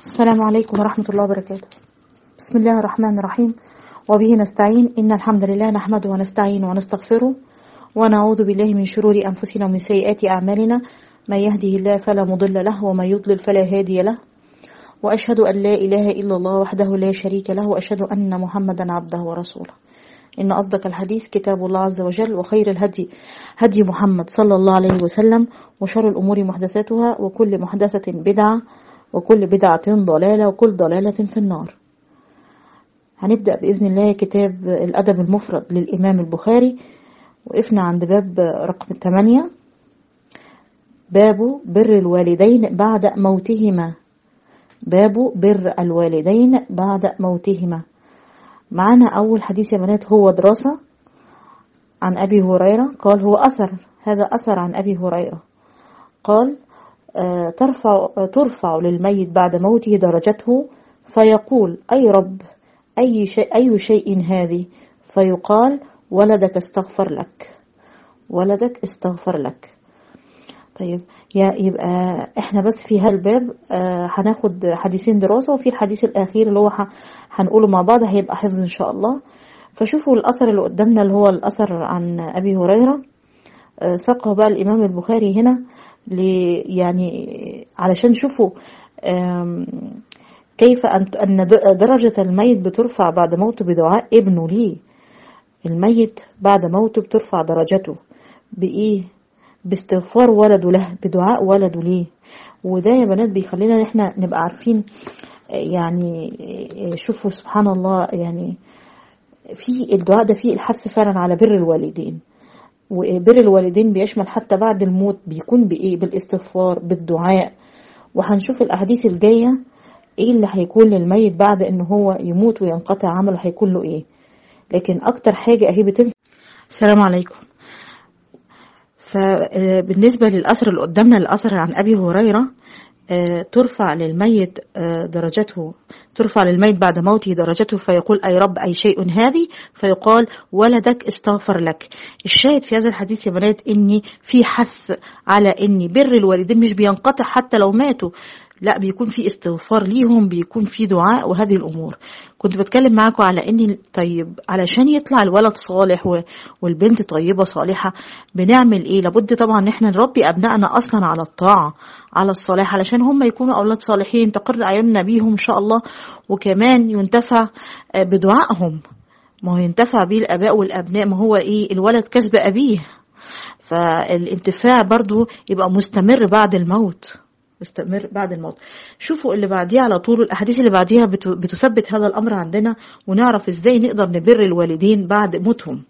السلام عليكم ورحمة الله وبركاته بسم الله الرحمن الرحيم وبه نستعين إن الحمد لله نحمده ونستعين ونستغفره ونعوذ بالله من شرور أنفسنا ومن سيئات أعمالنا من يهده الله فلا مضل له ومن يضلل فلا هادي له وأشهد أن لا إله إلا الله وحده لا شريك له وأشهد أن محمدا عبده ورسوله إن أصدق الحديث كتاب الله عز وجل وخير الهدي هدي محمد صلى الله عليه وسلم وشر الأمور محدثاتها وكل محدثة بدعة وكل بدعة ضلالة وكل ضلالة في النار هنبدأ بإذن الله كتاب الأدب المفرد للإمام البخاري وقفنا عند باب رقم 8 باب بر الوالدين بعد موتهما باب بر الوالدين بعد موتهما معنا أول حديث يا بنات هو دراسة عن أبي هريرة قال هو أثر هذا أثر عن أبي هريرة قال آه، ترفع, ترفع للميت بعد موته درجته فيقول أي رب أي شيء, أي شيء هذه فيقال ولدك استغفر لك ولدك استغفر لك طيب يا يبقى احنا بس في هذا الباب آه هناخد حديثين دراسة وفي الحديث الأخير اللي هو ح- هنقوله مع بعض هيبقى حفظ إن شاء الله فشوفوا الأثر اللي قدامنا اللي هو الأثر عن أبي هريرة آه ساقه بقى الإمام البخاري هنا ل يعني علشان شوفوا آم، كيف أن أن درجة الميت بترفع بعد موته بدعاء ابنه ليه الميت بعد موته بترفع درجته بإيه باستغفار ولده له بدعاء ولده ليه وده يا بنات بيخلينا ان احنا نبقى عارفين آه، يعني آه، شوفوا سبحان الله يعني في الدعاء ده فيه الحث فعلا على بر الوالدين وبر الوالدين بيشمل حتى بعد الموت بيكون بإيه بالاستغفار بالدعاء وهنشوف الأحاديث الجاية إيه اللي هيكون للميت بعد إن هو يموت وينقطع عمله هيكون له إيه لكن أكتر حاجة أهي بتنفع السلام عليكم فبالنسبة للأثر اللي قدامنا الأثر عن أبي هريرة آه، ترفع للميت آه، درجته ترفع للميت بعد موته درجته فيقول أي رب أي شيء هذه فيقال ولدك استغفر لك الشاهد في هذا الحديث يا بنات إني في حث على إني بر الوالدين مش بينقطع حتى لو ماتوا لا بيكون في استغفار ليهم بيكون في دعاء وهذه الأمور كنت بتكلم معاكم على إني طيب علشان يطلع الولد صالح و- والبنت طيبة صالحة بنعمل إيه لابد طبعا إن إحنا نربي أبنائنا أصلا على الطاعة على الصلاح علشان هم يكونوا أولاد صالحين تقر أعيننا بيهم إن شاء الله وكمان ينتفع آه، بدعائهم ما هو ينتفع بيه الآباء والأبناء ما هو إيه الولد كسب أبيه فالانتفاع برضو يبقى مستمر بعد الموت مستمر بعد الموت شوفوا اللي بعديها على طول الأحاديث اللي بعديها بت- بتثبت هذا الأمر عندنا ونعرف إزاي نقدر نبر الوالدين بعد موتهم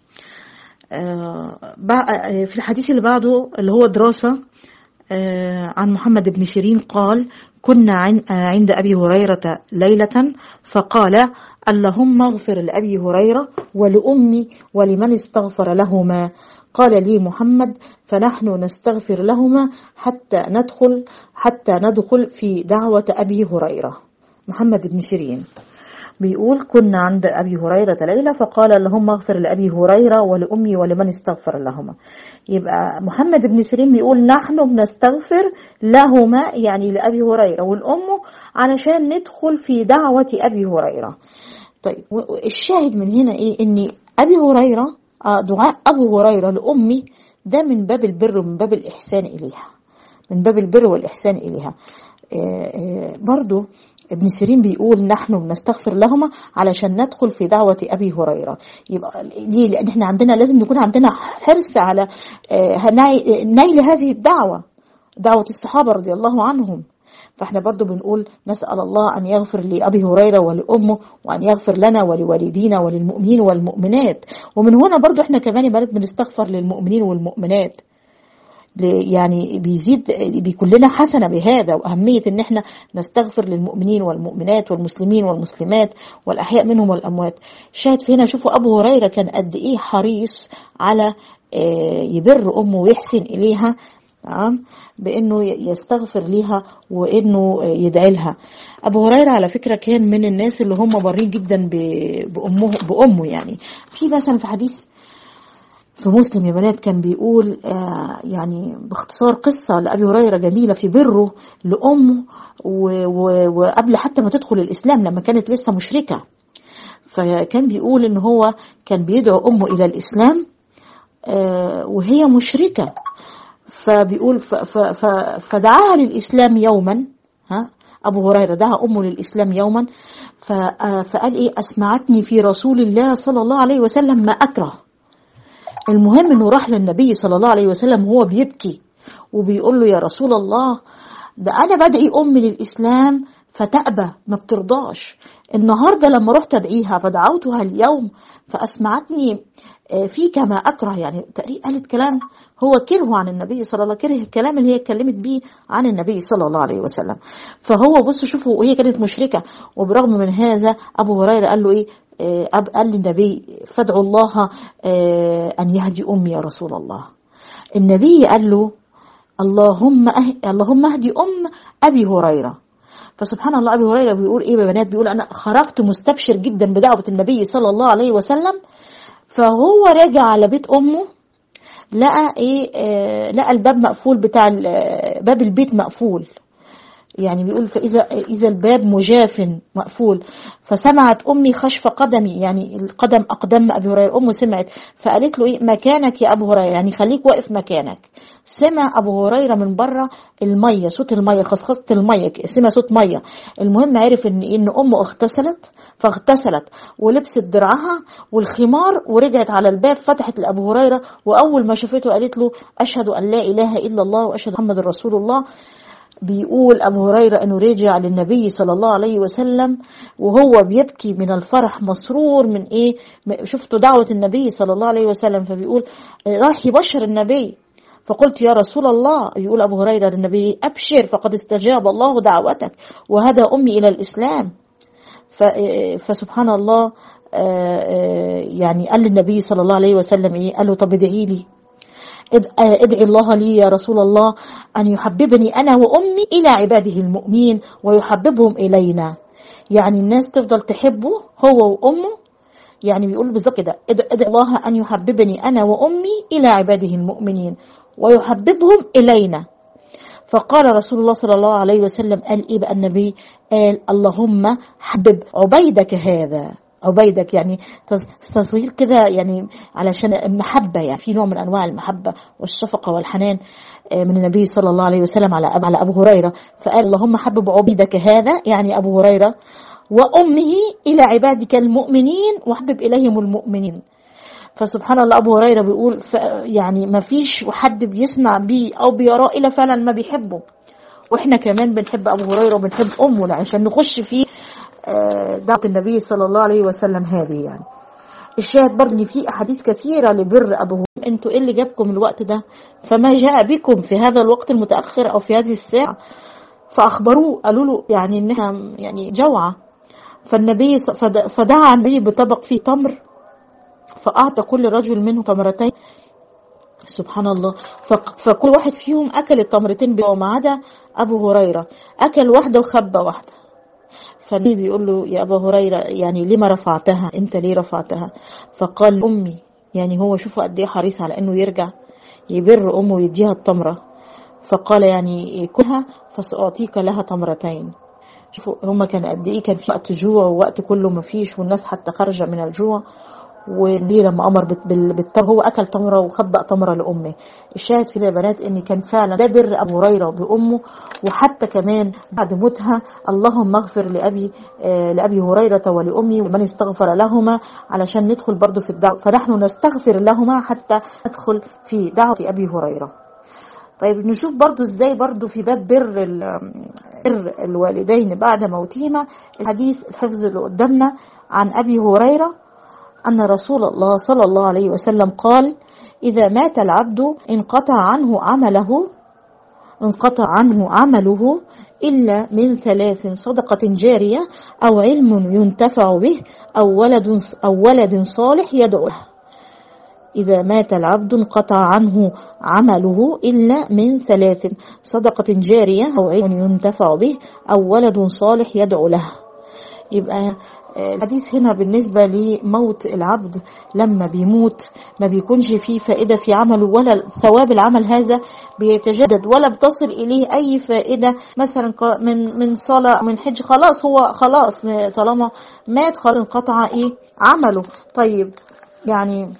آه، بع- آه، في الحديث اللي بعده اللي هو دراسة آه، عن محمد بن سيرين قال كنا عن- آه، عند أبي هريرة ليلة فقال اللهم اغفر لأبي هريرة ولأمي ولمن استغفر لهما قال لي محمد فنحن نستغفر لهما حتى ندخل حتى ندخل في دعوة أبي هريرة محمد بن سيرين بيقول كنا عند أبي هريرة ليلة فقال اللهم اغفر لأبي هريرة ولأمي ولمن استغفر لهما يبقى محمد بن سيرين بيقول نحن بنستغفر لهما يعني لأبي هريرة والأم علشان ندخل في دعوة أبي هريرة طيب و- الشاهد من هنا إيه إن أبي هريرة آه، دعاء أبو هريرة لأمي ده من باب البر ومن باب الإحسان إليها من باب البر والإحسان إليها آه، آه، برضو ابن سيرين بيقول نحن بنستغفر لهما علشان ندخل في دعوة أبي هريرة يبقى ليه لأن احنا عندنا لازم يكون عندنا حرص على آه، ناي- نيل هذه الدعوة دعوة الصحابة رضي الله عنهم فاحنا برضو بنقول نسأل الله أن يغفر لأبي هريرة ولأمه وأن يغفر لنا ولوالدينا وللمؤمنين والمؤمنات ومن هنا برضو احنا كمان يا بنات بنستغفر للمؤمنين والمؤمنات ل- يعني بيزيد بيكون لنا حسنة بهذا وأهمية إن احنا نستغفر للمؤمنين والمؤمنات والمسلمين والمسلمات والأحياء منهم والأموات شاهد في هنا شوفوا أبو هريرة كان قد إيه حريص على آه، يبر أمه ويحسن إليها تمام بانه ي- يستغفر ليها وانه يدعي لها ابو هريره على فكره كان من الناس اللي هم بارين جدا ب- بامه بامه يعني في مثلا في حديث في مسلم يا بنات كان بيقول آه يعني باختصار قصة لأبي هريرة جميلة في بره لأمه و- و- وقبل حتى ما تدخل الإسلام لما كانت لسه مشركة فكان بيقول إن هو كان بيدعو أمه إلى الإسلام آه وهي مشركة فبيقول ف- ف- ف- فدعاها للإسلام يوما ها أبو هريرة دعا أمه للإسلام يوما ف- آه فقال إيه أسمعتني في رسول الله صلى الله عليه وسلم ما أكره المهم انه راح للنبي صلى الله عليه وسلم وهو بيبكي وبيقول له يا رسول الله ده انا بدعي امي للاسلام فتأبى ما بترضاش النهارده لما رحت ادعيها فدعوتها اليوم فاسمعتني آه، فيك ما اكره يعني تقريبا قالت كلام هو كرهه عن النبي صلى الله عليه وسلم كره الكلام اللي هي اتكلمت بيه عن النبي صلى الله عليه وسلم فهو بصوا شوفوا وهي كانت مشركه وبرغم من هذا ابو هريره قال له ايه آه، أب- قال للنبي فادعوا الله آه، ان يهدي امي يا رسول الله النبي قال له اللهم أه... اللهم اهدي ام ابي هريره فسبحان الله ابي هريره بيقول ايه يا بنات بيقول انا خرجت مستبشر جدا بدعوه النبي صلى الله عليه وسلم فهو راجع على بيت امه لقى ايه آه لقى الباب مقفول بتاع ال- آه، باب البيت مقفول يعني بيقول فإذا إذا الباب مجاف مقفول فسمعت أمي خشف قدمي يعني القدم أقدم أبي هريرة أمه سمعت فقالت له إيه مكانك يا أبو هريرة يعني خليك واقف مكانك سمع أبو هريرة من بره المية صوت المية خصخصة المية سمع صوت مية المهم عرف إن إن أمه اغتسلت فاغتسلت ولبست درعها والخمار ورجعت على الباب فتحت لأبو هريرة وأول ما شافته قالت له أشهد أن لا إله إلا الله وأشهد محمد رسول الله بيقول أبو هريرة أنه رجع للنبي صلى الله عليه وسلم وهو بيبكي من الفرح مسرور من إيه م- شفتوا دعوة النبي صلى الله عليه وسلم فبيقول آه، راح يبشر النبي فقلت يا رسول الله يقول أبو هريرة للنبي أبشر فقد استجاب الله دعوتك وهدى أمي إلى الإسلام ف- آه، فسبحان الله آه، آه، يعني قال للنبي صلى الله عليه وسلم إيه قال له طب ادعي لي اد- آه، ادعي الله لي يا رسول الله أن يحببني أنا وأمي إلى عباده المؤمنين ويحببهم إلينا يعني الناس تفضل تحبه هو وأمه يعني بيقول بالظبط كده اد- ادعي الله أن يحببني أنا وأمي إلى عباده المؤمنين ويحببهم إلينا فقال رسول الله صلى الله عليه وسلم قال إيه بقى النبي قال اللهم حبب عبيدك هذا عبيدك يعني تص- تصغير كده يعني علشان المحبة يعني في نوع من أنواع المحبة والشفقة والحنان آه، من النبي صلى الله عليه وسلم على أب- على أبو هريرة فقال اللهم حبب عبيدك هذا يعني أبو هريرة وأمه إلى عبادك المؤمنين واحبب إليهم المؤمنين فسبحان الله ابو هريره بيقول ف يعني ما فيش حد بيسمع بيه او بيراه الا فعلا ما بيحبه واحنا كمان بنحب ابو هريره وبنحب امه عشان نخش في آه، دعوه النبي صلى الله عليه وسلم هذه يعني الشاهد برضه ان في احاديث كثيره لبر ابو هريره انتوا ايه اللي جابكم الوقت ده فما جاء بكم في هذا الوقت المتاخر او في هذه الساعه فاخبروه قالوا له يعني انها يعني جوعه فالنبي ص- فد- فدعا النبي بطبق فيه تمر فأعطى كل رجل منه تمرتين سبحان الله فق- فكل واحد فيهم أكل التمرتين بتوعه ما عدا أبو هريرة أكل واحدة وخبى واحدة فالنبي بيقول له يا أبا هريرة يعني لما رفعتها أنت ليه رفعتها فقال أمي يعني هو شوفوا قد إيه حريص على إنه يرجع يبر أمه ويديها التمرة فقال يعني كلها فسأعطيك لها تمرتين شوفوا هما كان قد ايه كان في وقت جوع ووقت كله ما فيش والناس حتى خارجه من الجوع والنبي لما امر بال- بال- بالتمر هو اكل تمره وخبأ تمره لامه الشاهد في ده يا بنات ان كان فعلا ده بر ابو هريره بامه وحتى كمان بعد موتها اللهم اغفر لابي آه لابي هريره ولامي ومن استغفر لهما علشان ندخل برضو في الدعوه فنحن نستغفر لهما حتى ندخل في دعوه ابي هريره طيب نشوف برضو ازاي برضو في باب بر ال- بر الوالدين بعد موتهما الحديث الحفظ اللي قدامنا عن ابي هريره ان رسول الله صلى الله عليه وسلم قال اذا مات العبد انقطع عنه عمله انقطع عنه عمله إلا من ثلاث صدقة جارية أو علم ينتفع به أو ولد أو ولد صالح يدعو له إذا مات العبد انقطع عنه عمله إلا من ثلاث صدقة جارية أو علم ينتفع به أو ولد صالح يدعو له يبقى الحديث هنا بالنسبة لموت العبد لما بيموت ما بيكونش فيه فائدة في عمله ولا ثواب العمل هذا بيتجدد ولا بتصل إليه أي فائدة مثلا من من صلاة من حج خلاص هو خلاص طالما مات خلاص انقطع إيه عمله طيب يعني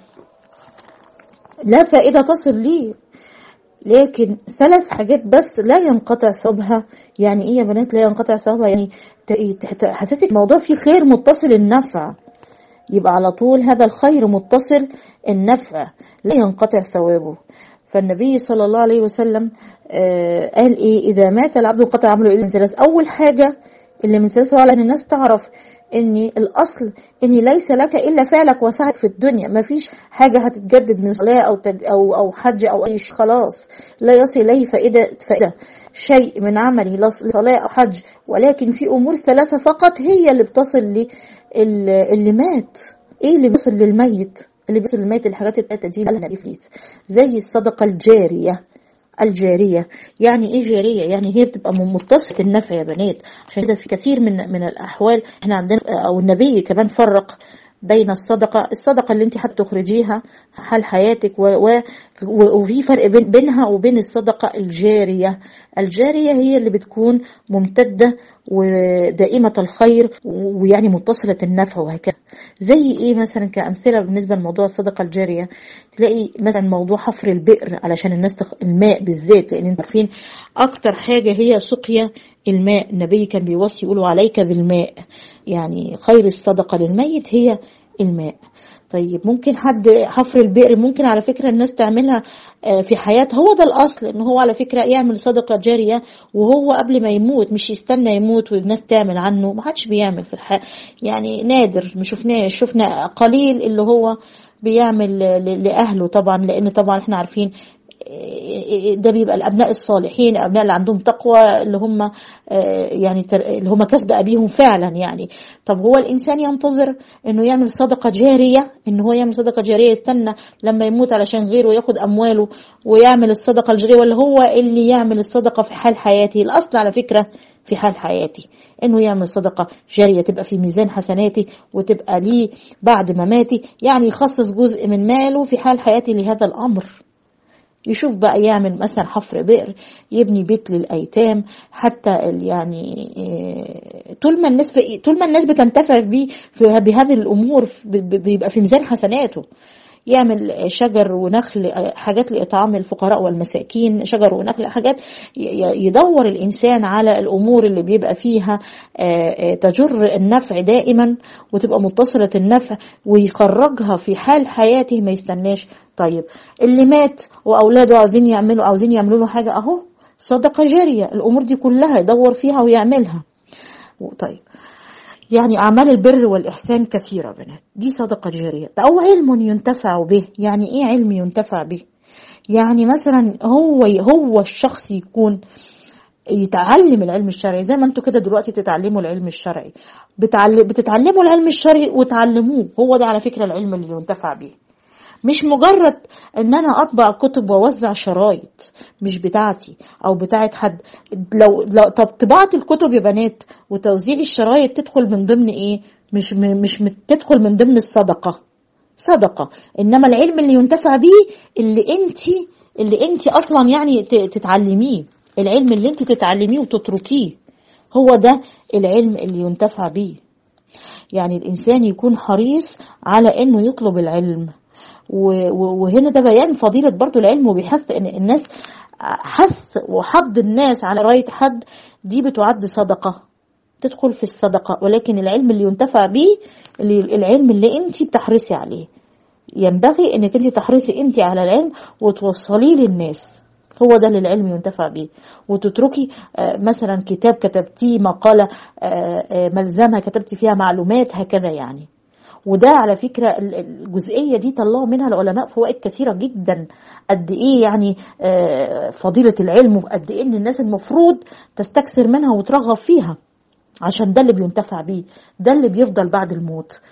لا فائدة تصل ليه لكن ثلاث حاجات بس لا ينقطع ثوابها يعني ايه يا بنات لا ينقطع ثوابها يعني حسيت الموضوع فيه خير متصل النفع يبقى على طول هذا الخير متصل النفع لا ينقطع ثوابه فالنبي صلى الله عليه وسلم آه قال ايه اذا مات العبد انقطع عمله الا من ثلاث اول حاجه اللي من ثلاث هو ان الناس تعرف ان الاصل ان ليس لك الا فعلك وسعك في الدنيا ما فيش حاجه هتتجدد من صلاه او تد او او حج او اي شيء خلاص لا يصل اليه فائده فائده شيء من عمله لا صلاه او حج ولكن في امور ثلاثه فقط هي اللي بتصل اللي مات ايه اللي بيصل للميت اللي بيصل للميت الحاجات الثلاثه دي قالها النبي زي الصدقه الجاريه الجارية يعني ايه جارية يعني هي بتبقى متصلة النفع يا بنات عشان كده في كثير من من الأحوال احنا عندنا أو النبي كمان فرق بين الصدقة الصدقة اللي انت هتخرجيها حال حياتك و و وفي فرق بين بينها وبين الصدقة الجارية الجارية هي اللي بتكون ممتدة ودائمة الخير ويعني متصلة النفع وهكذا زي ايه مثلا كأمثلة بالنسبة لموضوع الصدقة الجارية تلاقي مثلا موضوع حفر البئر علشان الناس تخ... الماء بالذات لان انتوا عارفين اكتر حاجة هي سقيا الماء النبي كان بيوصي يقولوا عليك بالماء يعني خير الصدقة للميت هي الماء طيب ممكن حد حفر البئر ممكن على فكرة الناس تعملها في حياتها هو ده الأصل إن هو على فكرة يعمل صدقة جارية وهو قبل ما يموت مش يستنى يموت والناس تعمل عنه ما حدش بيعمل في الحياة يعني نادر ما شفناش شفنا قليل اللي هو بيعمل لأهله طبعا لأن طبعا احنا عارفين ده بيبقى الابناء الصالحين الابناء اللي عندهم تقوى اللي هم يعني اللي هم كسب ابيهم فعلا يعني طب هو الانسان ينتظر انه يعمل صدقه جاريه ان هو يعمل صدقه جاريه يستنى لما يموت علشان غيره ياخد امواله ويعمل الصدقه الجاريه ولا هو اللي يعمل الصدقه في حال حياته الاصل على فكره في حال حياتي انه يعمل صدقة جارية تبقى في ميزان حسناتي وتبقى ليه بعد مماتي يعني يخصص جزء من ماله في حال حياتي لهذا الامر يشوف بقى يعمل مثلا حفر بئر يبني بيت للايتام حتى يعني طول ما الناس طول ما الناس بتنتفع بيه بهذه الامور بيبقى في ميزان حسناته يعمل شجر ونخل حاجات لإطعام الفقراء والمساكين شجر ونخل حاجات يدور الإنسان على الأمور اللي بيبقى فيها تجر النفع دائما وتبقى متصلة النفع ويخرجها في حال حياته ما يستناش طيب اللي مات وأولاده عاوزين يعملوا عاوزين يعملوا له حاجة أهو صدقة جارية الأمور دي كلها يدور فيها ويعملها طيب يعني أعمال البر والإحسان كثيرة بنات دي صدقة جارية أو علم ينتفع به يعني إيه علم ينتفع به يعني مثلا هو هو الشخص يكون يتعلم العلم الشرعي زي ما انتوا كده دلوقتي تتعلموا العلم الشرعي بتتعلموا العلم الشرعي وتعلموه هو ده على فكرة العلم اللي ينتفع به مش مجرد ان انا اطبع كتب واوزع شرايط مش بتاعتي او بتاعت حد لو, لو طب طباعه الكتب يا بنات وتوزيع الشرايط تدخل من ضمن ايه مش مش تدخل من ضمن الصدقه صدقه انما العلم اللي ينتفع بيه اللي انت اللي انت اصلا يعني تتعلميه العلم اللي انت تتعلميه وتتركيه هو ده العلم اللي ينتفع بيه يعني الانسان يكون حريص على انه يطلب العلم وهنا ده بيان فضيلة برضو العلم وبيحث ان الناس حث وحض الناس على قراية حد دي بتعد صدقة تدخل في الصدقة ولكن العلم اللي ينتفع بيه اللي العلم اللي انت بتحرصي عليه ينبغي انك انت تحرصي انت على العلم وتوصليه للناس هو ده اللي العلم ينتفع بيه وتتركي مثلا كتاب كتبتيه مقالة ملزمة كتبتي فيها معلومات هكذا يعني وده على فكرة الجزئية دي طلعوا منها العلماء فوائد كثيرة جدا قد ايه يعني فضيلة العلم وقد ايه ان الناس المفروض تستكثر منها وترغب فيها عشان ده اللي بينتفع بيه ده اللي بيفضل بعد الموت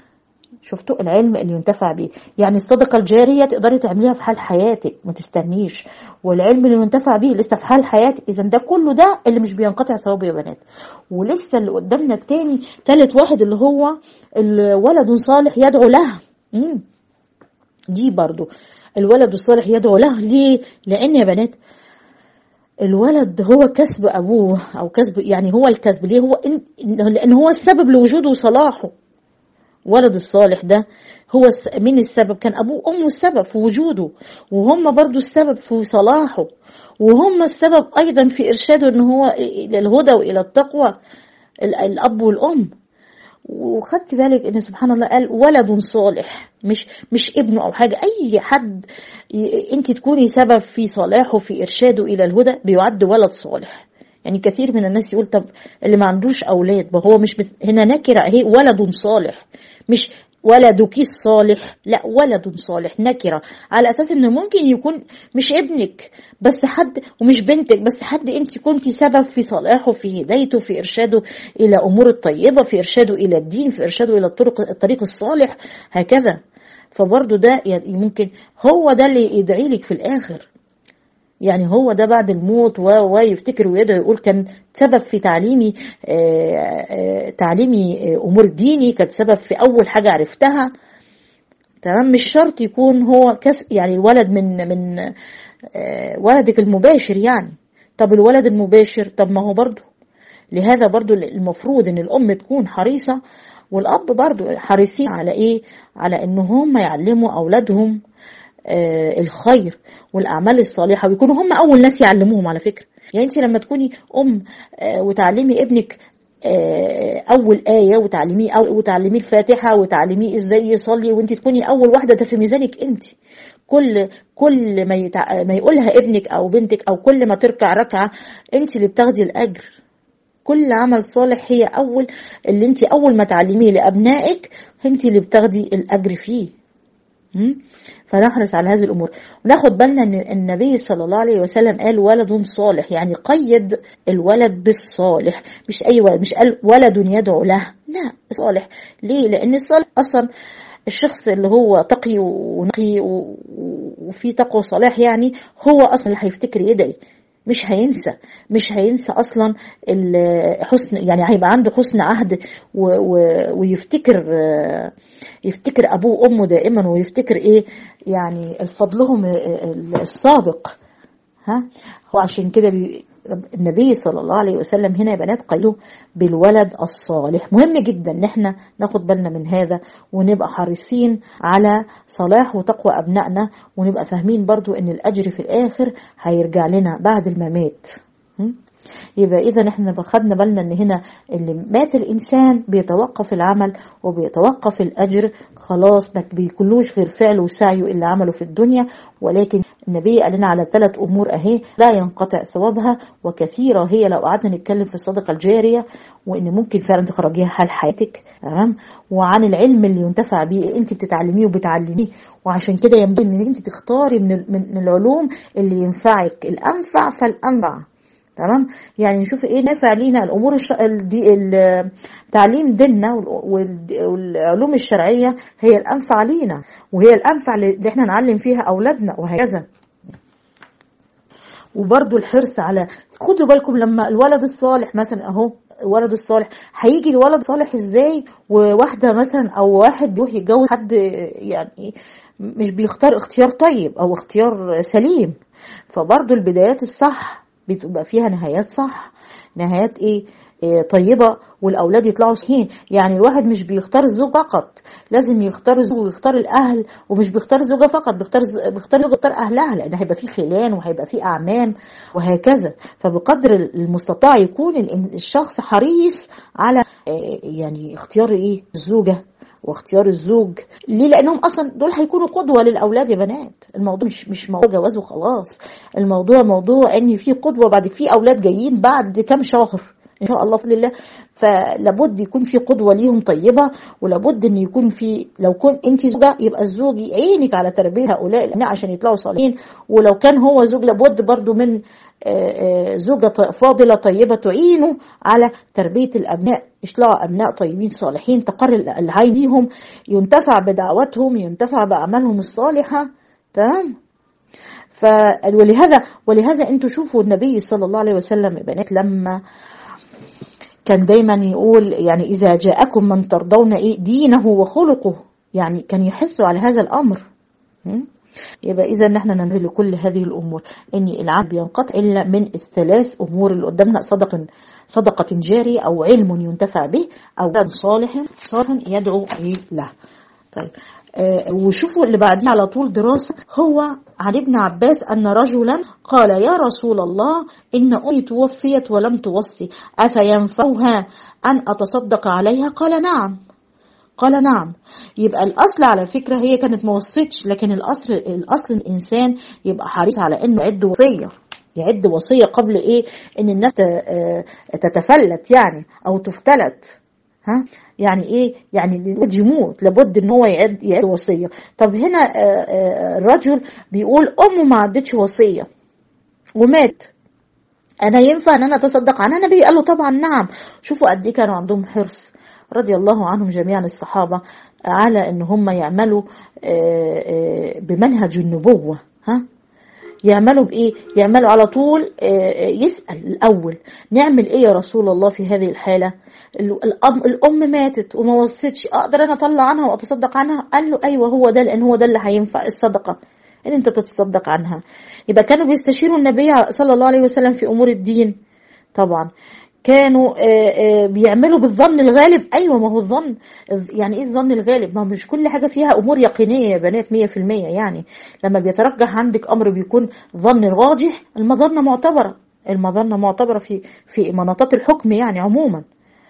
شفتوا العلم اللي ينتفع بيه يعني الصدقة الجارية تقدري تعمليها في حال حياتك ما تستنيش والعلم اللي ينتفع بيه لسه في حال حياتك اذا ده كله ده اللي مش بينقطع ثوابه يا بنات ولسه اللي قدامنا التاني تالت واحد اللي هو الولد صالح يدعو له مم. دي برضو الولد الصالح يدعو له ليه لان يا بنات الولد هو كسب ابوه او كسب يعني هو الكسب ليه هو إن لان هو السبب لوجوده وصلاحه ولد الصالح ده هو مين السبب كان ابوه وامه السبب في وجوده وهم برضو السبب في صلاحه وهم السبب ايضا في ارشاده ان هو الى الهدى والى التقوى الاب والام وخدت بالك ان سبحان الله قال ولد صالح مش مش ابنه او حاجه اي حد انت تكوني سبب في صلاحه في ارشاده الى الهدى بيعد ولد صالح يعني كثير من الناس يقول طب اللي ما عندوش اولاد ما هو مش بت... هنا نكره اهي ولد صالح مش ولدك الصالح لا ولد صالح نكرة على أساس أنه ممكن يكون مش ابنك بس حد ومش بنتك بس حد أنت كنت سبب في صلاحه في هدايته في إرشاده إلى أمور الطيبة في إرشاده إلى الدين في إرشاده إلى الطرق الطريق الصالح هكذا فبرضه ده يعني ممكن هو ده اللي يدعي لك في الآخر يعني هو ده بعد الموت ويفتكر ويدعو يقول كان سبب في تعليمي تعليمي امور ديني كان سبب في اول حاجه عرفتها تمام مش شرط يكون هو كس يعني الولد من من ولدك المباشر يعني طب الولد المباشر طب ما هو برضه لهذا برضه المفروض ان الام تكون حريصه والاب برضه حريصين على ايه على ان هم يعلموا اولادهم الخير والاعمال الصالحه ويكونوا هم اول ناس يعلموهم على فكره يعني انت لما تكوني ام وتعلمي ابنك اول ايه وتعلميه أو وتعلميه الفاتحه وتعلميه ازاي يصلي وانت تكوني اول واحده ده في ميزانك انت كل كل ما يتع... ما يقولها ابنك او بنتك او كل ما تركع ركعه انت اللي بتاخدي الاجر كل عمل صالح هي اول اللي انت اول ما تعلميه لابنائك انت اللي بتاخدي الاجر فيه فنحرص على هذه الأمور وناخد بالنا أن النبي صلى الله عليه وسلم قال ولد صالح يعني قيد الولد بالصالح مش أي ولد مش قال ولد يدعو له لا صالح ليه لأن الصالح أصلا الشخص اللي هو تقي ونقي وفي تقوى صلاح يعني هو أصلا اللي هيفتكر يدعي مش هينسى مش هينسى اصلا حسن يعني هيبقى عنده حسن عهد و و ويفتكر يفتكر ابوه وامه دائما ويفتكر ايه يعني فضلهم السابق ها هو عشان كده بي النبي صلى الله عليه وسلم هنا يا بنات قالوا بالولد الصالح مهم جدا ان احنا ناخد بالنا من هذا ونبقى حريصين على صلاح وتقوى ابنائنا ونبقى فاهمين برضو ان الاجر في الاخر هيرجع لنا بعد الممات يبقى اذا احنا خدنا بالنا ان هنا اللي مات الانسان بيتوقف العمل وبيتوقف الاجر خلاص ما بيكونوش غير فعله وسعيه اللي عمله في الدنيا ولكن النبي قال لنا على ثلاث امور اهي لا ينقطع ثوابها وكثيره هي لو قعدنا نتكلم في الصدقه الجاريه وان ممكن فعلا تخرجيها حال حياتك تمام وعن العلم اللي ينتفع بيه انت بتتعلميه وبتعلميه وعشان كده ينبغي ان انت تختاري من من العلوم اللي ينفعك الانفع فالانفع تمام يعني نشوف ايه نافع لينا الامور الش... دي تعليم ديننا والعلوم الشرعيه هي الانفع لينا وهي الانفع اللي احنا نعلم فيها اولادنا وهكذا وبرده الحرص على خدوا بالكم لما الولد الصالح مثلا اهو الولد الصالح هيجي الولد صالح ازاي وواحده مثلا او واحد بيروح يتجوز حد يعني مش بيختار اختيار طيب او اختيار سليم فبرضه البدايات الصح بتبقى فيها نهايات صح نهايات ايه, إيه طيبة والأولاد يطلعوا صحيين يعني الواحد مش بيختار الزوج فقط لازم يختار الزوج ويختار الأهل ومش بيختار الزوجة فقط بيختار بيختار بيختار أهلها لأن هيبقى فيه خلان وهيبقى فيه أعمام وهكذا فبقدر المستطاع يكون الشخص حريص على إيه يعني اختيار ايه الزوجة واختيار الزوج ليه لانهم اصلا دول هيكونوا قدوه للاولاد يا بنات الموضوع مش مش موضوع جواز وخلاص الموضوع موضوع ان في قدوه بعد في اولاد جايين بعد كام شهر ان شاء الله بفضل الله فلابد يكون في قدوه ليهم طيبه ولابد ان يكون في لو كنت انت زوجه يبقى الزوج يعينك على تربيه هؤلاء الابناء عشان يطلعوا صالحين ولو كان هو زوج لابد برضو من زوجة فاضلة طيبة تعينه على تربية الأبناء يطلعوا أبناء طيبين صالحين تقر العين بيهم ينتفع بدعوتهم ينتفع بأعمالهم الصالحة تمام ف ولهذا ولهذا انتوا شوفوا النبي صلى الله عليه وسلم يا بنات لما كان دايما يقول يعني اذا جاءكم من ترضون ايه دينه وخلقه يعني كان يحثوا على هذا الامر يبقى اذا نحن ننبه لكل هذه الامور ان العبد ينقطع الا من الثلاث امور اللي قدامنا صدق صدقه جاريه او علم ينتفع به او ولد صالح صالح يدعو له طيب آه وشوفوا اللي بعديه على طول دراسة هو عن ابن عباس أن رجلا قال يا رسول الله إن أمي توفيت ولم توصي أفينفعها أن أتصدق عليها قال نعم قال نعم يبقى الأصل على فكرة هي كانت ما وصتش لكن الأصل الأصل الإنسان يبقى حريص على إنه يعد وصية يعد وصية قبل إيه إن الناس تتفلت يعني أو تفتلت ها يعني ايه يعني الولد يموت لابد ان هو يعد يعد وصيه طب هنا الرجل بيقول امه ما عدتش وصيه ومات انا ينفع ان انا اتصدق عنها النبي قال له طبعا نعم شوفوا قد ايه كانوا عندهم حرص رضي الله عنهم جميعا الصحابه على ان هم يعملوا بمنهج النبوه ها يعملوا بايه يعملوا على طول يسال الاول نعمل ايه يا رسول الله في هذه الحاله الأم, الام ماتت وما وصتش اقدر انا اطلع عنها واتصدق عنها قال له ايوه هو ده لان هو ده اللي هينفع الصدقه ان انت تتصدق عنها يبقى كانوا بيستشيروا النبي صلى الله عليه وسلم في امور الدين طبعا كانوا بيعملوا بالظن الغالب ايوه ما هو الظن يعني ايه الظن الغالب ما مش كل حاجه فيها امور يقينيه يا بنات 100% يعني لما بيترجح عندك امر بيكون ظن راجح المظنه معتبره المظنه معتبره في في مناطات الحكم يعني عموما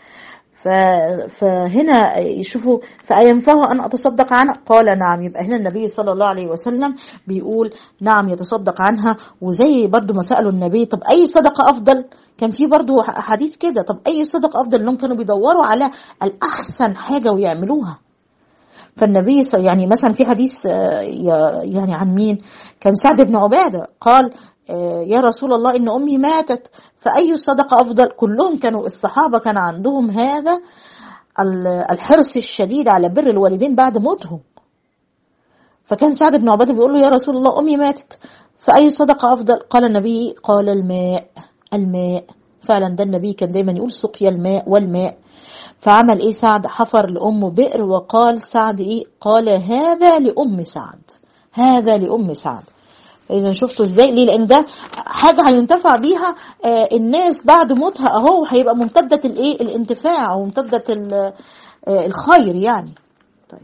فهنا يشوفوا فأينفعه أن أتصدق عنها قال نعم يبقى هنا النبي صلى الله عليه وسلم بيقول نعم يتصدق عنها وزي برضو ما سألوا النبي طب أي صدقة أفضل كان في برضو حديث كده طب أي صدقة أفضل لهم كانوا بيدوروا على الأحسن حاجة ويعملوها فالنبي يعني مثلا في حديث يعني عن مين كان سعد بن عبادة قال يا رسول الله إن أمي ماتت فأي الصدقة أفضل كلهم كانوا الصحابة كان عندهم هذا الحرص الشديد على بر الوالدين بعد موتهم فكان سعد بن عبادة بيقول له يا رسول الله أمي ماتت فأي صدقة أفضل قال النبي قال الماء الماء فعلا ده النبي كان دايما يقول سقيا الماء والماء فعمل ايه سعد حفر لأمه بئر وقال سعد ايه قال هذا لأم سعد هذا لأم سعد إذا شفتوا ازاي ليه لأن ده حاجة هينتفع بيها آه الناس بعد موتها أهو هيبقى ممتدة الإيه الانتفاع أو ممتدة آه الخير يعني طيب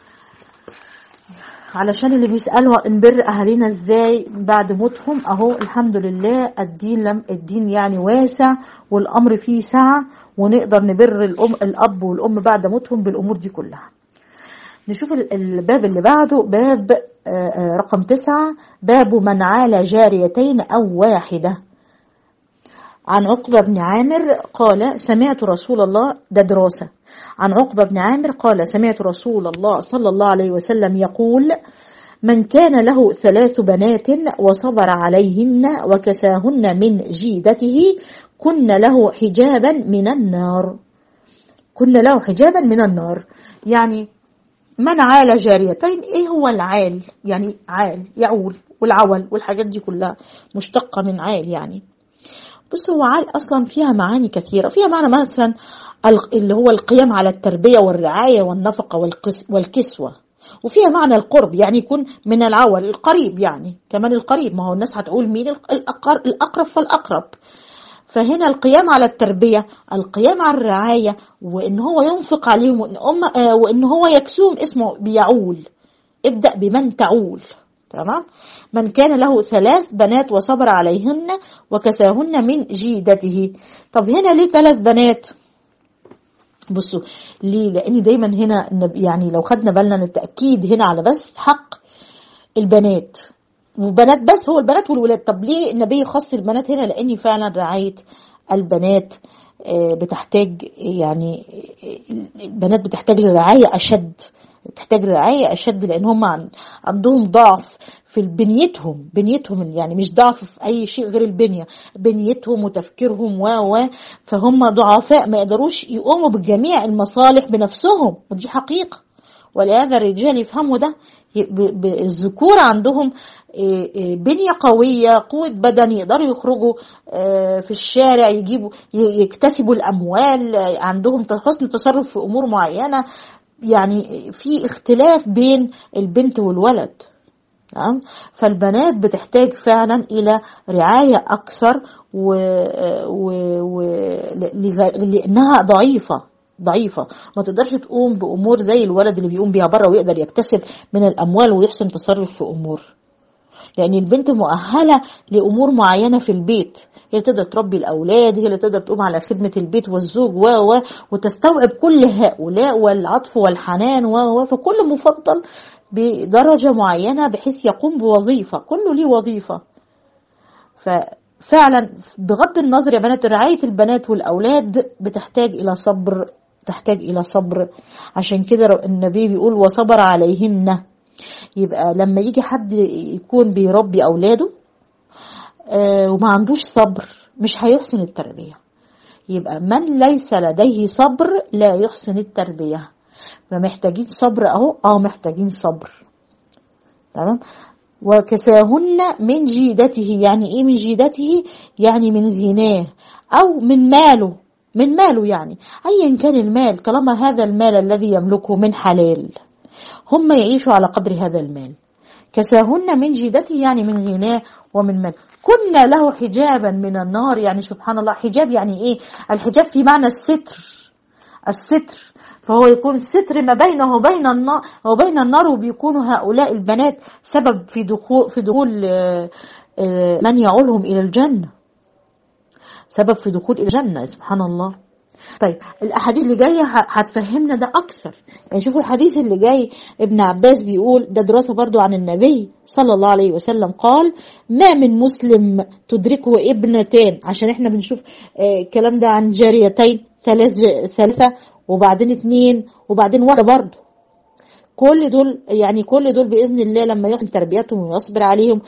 علشان اللي بيسألوا نبر أهالينا ازاي بعد موتهم أهو الحمد لله الدين لم الدين يعني واسع والأمر فيه سعة ونقدر نبر الأم الأب والأم بعد موتهم بالأمور دي كلها نشوف الباب اللي بعده باب رقم تسعة باب من عال جاريتين أو واحدة عن عقبة بن عامر قال سمعت رسول الله ده دراسة عن عقبة بن عامر قال سمعت رسول الله صلى الله عليه وسلم يقول من كان له ثلاث بنات وصبر عليهن وكساهن من جيدته كن له حجابا من النار كن له حجابا من النار يعني من عال جاريتين ايه هو العال يعني عال يعول والعول والحاجات دي كلها مشتقة من عال يعني بص هو عال اصلا فيها معاني كثيرة فيها معنى مثلا اللي هو القيام على التربية والرعاية والنفقة والكسوة وفيها معنى القرب يعني يكون من العول القريب يعني كمان القريب ما هو الناس هتقول مين الأقرب فالأقرب فهنا القيام على التربية القيام على الرعاية وإن هو ينفق عليهم وإن, أم آه وإن هو يكسوهم اسمه بيعول ابدأ بمن تعول تمام من كان له ثلاث بنات وصبر عليهن وكساهن من جيدته طب هنا ليه ثلاث بنات بصوا ليه لأن دايما هنا يعني لو خدنا بالنا التأكيد هنا على بس حق البنات وبنات بس هو البنات والولاد طب ليه النبي خص البنات هنا لأن فعلا رعاية البنات بتحتاج يعني البنات بتحتاج لرعاية أشد تحتاج رعاية أشد لأن هم عندهم ضعف في بنيتهم بنيتهم يعني مش ضعف في أي شيء غير البنية بنيتهم وتفكيرهم و و فهم ضعفاء ما يقدروش يقوموا بجميع المصالح بنفسهم ودي حقيقة ولهذا الرجال يفهموا ده الذكور عندهم بنية قوية قوة بدن يقدروا يخرجوا في الشارع يجيبوا يكتسبوا الأموال عندهم حسن تصرف في أمور معينة يعني في اختلاف بين البنت والولد تمام فالبنات بتحتاج فعلا الى رعايه اكثر و... و... و... لانها ضعيفه ضعيفه ما تقدرش تقوم بامور زي الولد اللي بيقوم بيها بره ويقدر يكتسب من الاموال ويحسن تصرف في امور لان البنت مؤهله لامور معينه في البيت هي اللي تقدر تربي الاولاد هي اللي تقدر تقوم على خدمه البيت والزوج و و وتستوعب كل هؤلاء والعطف والحنان و و فكل مفضل بدرجه معينه بحيث يقوم بوظيفه كله ليه وظيفه ففعلا بغض النظر يا بنات رعايه البنات والاولاد بتحتاج الى صبر تحتاج الى صبر عشان كده النبي بيقول وصبر عليهن يبقى لما يجي حد يكون بيربي اولاده وما عندوش صبر مش هيحسن التربية يبقى من ليس لديه صبر لا يحسن التربية فمحتاجين صبر اهو اه محتاجين صبر تمام وكساهن من جيدته يعني ايه من جيدته يعني من غناه او من ماله من ماله يعني ايا كان المال طالما هذا المال الذي يملكه من حلال هم يعيشوا على قدر هذا المال كساهن من جيدته يعني من غناه ومن مال كنا له حجابا من النار يعني سبحان الله حجاب يعني ايه الحجاب في معنى الستر الستر فهو يكون ستر ما بينه وبين النار وبين النار وبيكون هؤلاء البنات سبب في دخول في دخول من يعولهم الى الجنه سبب في دخول الجنه سبحان الله طيب الاحاديث اللي جايه هتفهمنا ده اكثر يعني شوفوا الحديث اللي جاي ابن عباس بيقول ده دراسه برضو عن النبي صلى الله عليه وسلم قال ما من مسلم تدركه ابنتان عشان احنا بنشوف الكلام ده عن جاريتين ثلاث ثلاثه وبعدين اثنين وبعدين واحده برضو كل دول يعني كل دول باذن الله لما يحسن تربيتهم ويصبر عليهم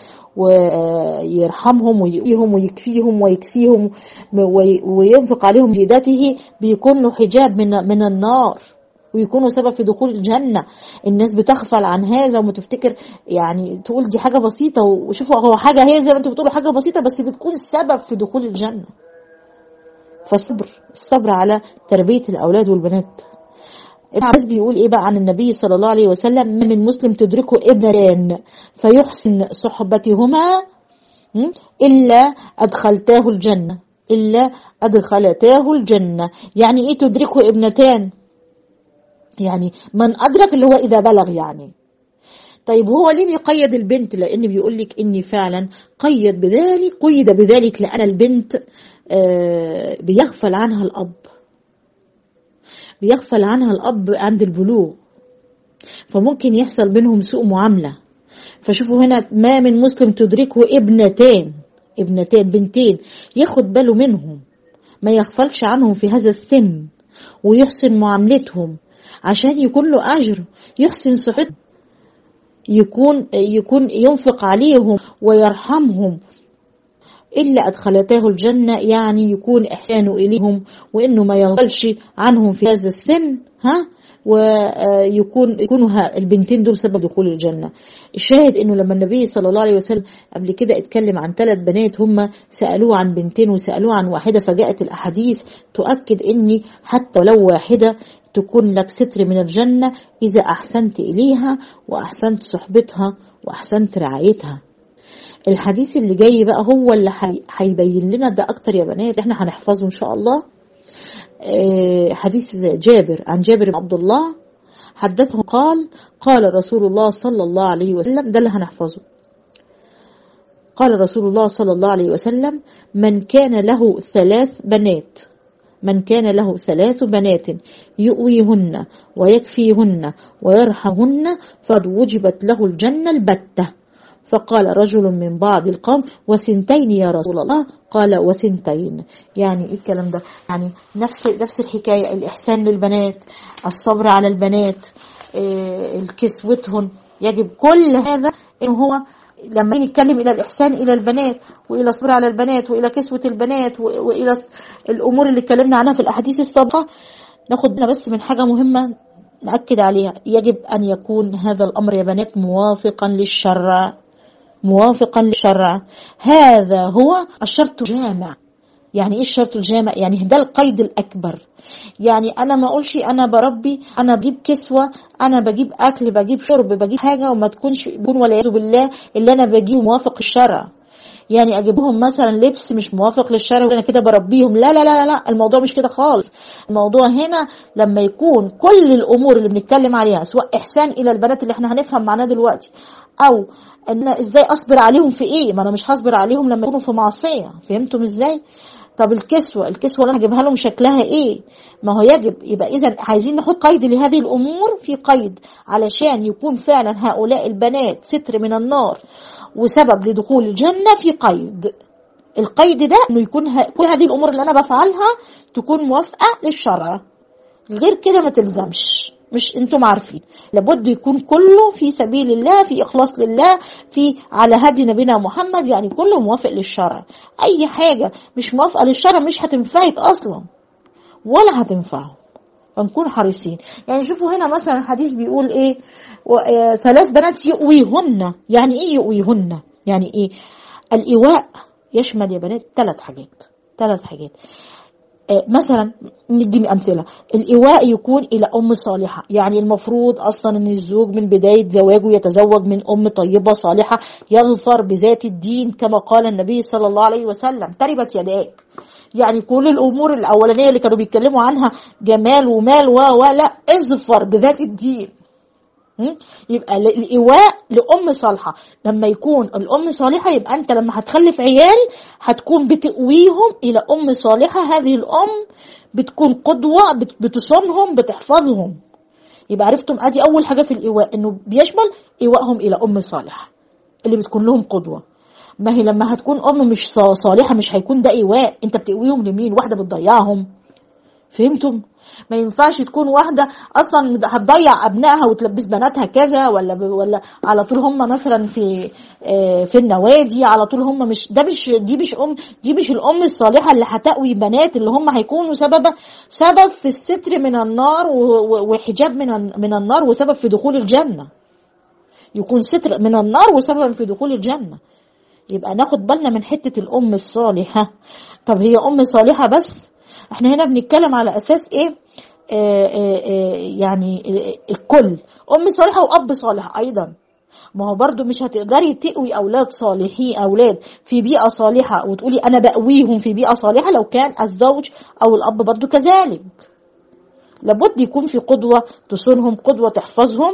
ويرحمهم ويقيهم ويكفيهم ويكسيهم وينفق عليهم جيدته بيكون له حجاب من من النار ويكونوا سبب في دخول الجنه الناس بتغفل عن هذا وما تفتكر يعني تقول دي حاجه بسيطه وشوفوا هو حاجه هي زي ما انتوا بتقولوا حاجه بسيطه بس بتكون سبب في دخول الجنه فالصبر الصبر على تربيه الاولاد والبنات ابن عباس بيقول ايه بقى عن النبي صلى الله عليه وسلم من مسلم تدركه ابنتان فيحسن صحبتهما الا ادخلتاه الجنه الا ادخلتاه الجنه يعني ايه تدركه ابنتان يعني من ادرك اللي هو اذا بلغ يعني طيب هو ليه بيقيد البنت لان بيقول لك اني فعلا قيد بذلك قيد بذلك لان البنت آه بيغفل عنها الاب بيغفل عنها الأب عند البلوغ فممكن يحصل بينهم سوء معاملة فشوفوا هنا ما من مسلم تدركه ابنتان ابنتان بنتين ياخد باله منهم ما يغفلش عنهم في هذا السن ويحسن معاملتهم عشان يكون له أجر يحسن صحتهم يكون يكون ينفق عليهم ويرحمهم إلا أدخلتاه الجنة يعني يكون إحسانه إليهم وإنه ما يغفلش عنهم في هذا السن ها ويكون يكونوا البنتين دول سبب دخول الجنة الشاهد انه لما النبي صلى الله عليه وسلم قبل كده اتكلم عن ثلاث بنات هم سألوه عن بنتين وسألوه عن واحدة فجاءت الأحاديث تؤكد اني حتى لو واحدة تكون لك ستر من الجنة إذا أحسنت إليها وأحسنت صحبتها وأحسنت رعايتها الحديث اللي جاي بقى هو اللي هيبين لنا ده اكتر يا بنات احنا هنحفظه ان شاء الله حديث جابر عن جابر بن عبد الله حدثه قال قال رسول الله صلى الله عليه وسلم ده اللي هنحفظه قال رسول الله صلى الله عليه وسلم من كان له ثلاث بنات من كان له ثلاث بنات يؤويهن ويكفيهن ويرحمهن فقد وجبت له الجنة البتة فقال رجل من بعض القوم وثنتين يا رسول الله قال وثنتين يعني ايه الكلام ده يعني نفس نفس الحكايه الاحسان للبنات الصبر على البنات إيه كسوتهن يجب كل هذا ان هو لما نتكلم الى الاحسان الى البنات والى الصبر على البنات والى كسوه البنات والى الامور اللي اتكلمنا عنها في الاحاديث السابقه ناخد بالنا بس من حاجه مهمه نأكد عليها يجب أن يكون هذا الأمر يا بنات موافقا للشرع موافقا للشرع هذا هو الشرط الجامع يعني ايه الشرط الجامع يعني ده القيد الأكبر يعني أنا ما أقولش أنا بربي أنا بجيب كسوة أنا بجيب أكل بجيب شرب بجيب حاجة وما تكونش يكون والعياذ بالله اللي أنا بجيبه موافق الشرع يعني اجيبهم مثلا لبس مش موافق للشرع وانا كده بربيهم لا لا لا لا الموضوع مش كده خالص الموضوع هنا لما يكون كل الامور اللي بنتكلم عليها سواء احسان الى البنات اللي احنا هنفهم معناه دلوقتي او ان ازاي اصبر عليهم في ايه ما انا مش هصبر عليهم لما يكونوا في معصيه فهمتم ازاي طب الكسوة الكسوة اللي انا هجيبها لهم شكلها ايه ما هو يجب يبقى اذا عايزين نحط قيد لهذه الامور في قيد علشان يكون فعلا هؤلاء البنات ستر من النار وسبب لدخول الجنة في قيد القيد ده انه يكون ه... كل هذه الامور اللي انا بفعلها تكون موافقة للشرع غير كده ما تلزمش مش انتم عارفين لابد يكون كله في سبيل الله في اخلاص لله في على هدي نبينا محمد يعني كله موافق للشرع اي حاجة مش موافقة للشرع مش هتنفعك اصلا ولا هتنفعه فنكون حريصين يعني شوفوا هنا مثلا الحديث بيقول ايه ثلاث بنات يؤويهن يعني ايه يؤويهن يعني ايه الايواء يشمل يا بنات ثلاث حاجات ثلاث حاجات مثلا ندي امثله الايواء يكون الى ام صالحه يعني المفروض اصلا ان الزوج من بدايه زواجه يتزوج من ام طيبه صالحه يظفر بذات الدين كما قال النبي صلى الله عليه وسلم تربت يداك يعني كل الامور الاولانيه اللي كانوا بيتكلموا عنها جمال ومال و ولا اظفر بذات الدين يبقى الإيواء لأم صالحة لما يكون الأم صالحة يبقى أنت لما هتخلف عيال هتكون بتقويهم إلى أم صالحة هذه الأم بتكون قدوة بتصونهم بتحفظهم يبقى عرفتم أدي أول حاجة في الإيواء إنه بيشمل إيواءهم إلى أم صالحة اللي بتكون لهم قدوة ما هي لما هتكون أم مش صالحة مش هيكون ده إيواء أنت بتقويهم لمين واحدة بتضيعهم فهمتم؟ ما ينفعش تكون واحدة أصلا هتضيع أبنائها وتلبس بناتها كذا ولا ولا على طول هم مثلا في في النوادي على طول هم مش ده مش دي مش أم دي مش الأم الصالحة اللي هتقوي بنات اللي هم هيكونوا سبب سبب في الستر من النار وحجاب من من النار وسبب في دخول الجنة يكون ستر من النار وسبب في دخول الجنة يبقى ناخد بالنا من حتة الأم الصالحة طب هي أم صالحة بس احنا هنا بنتكلم على اساس ايه آآ آآ يعني الكل ام صالحه واب صالح ايضا ما هو برضو مش هتقدري تقوي اولاد صالحين اولاد في بيئه صالحه وتقولي انا بقويهم في بيئه صالحه لو كان الزوج او الاب برضو كذلك لابد يكون في قدوه تصونهم قدوه تحفظهم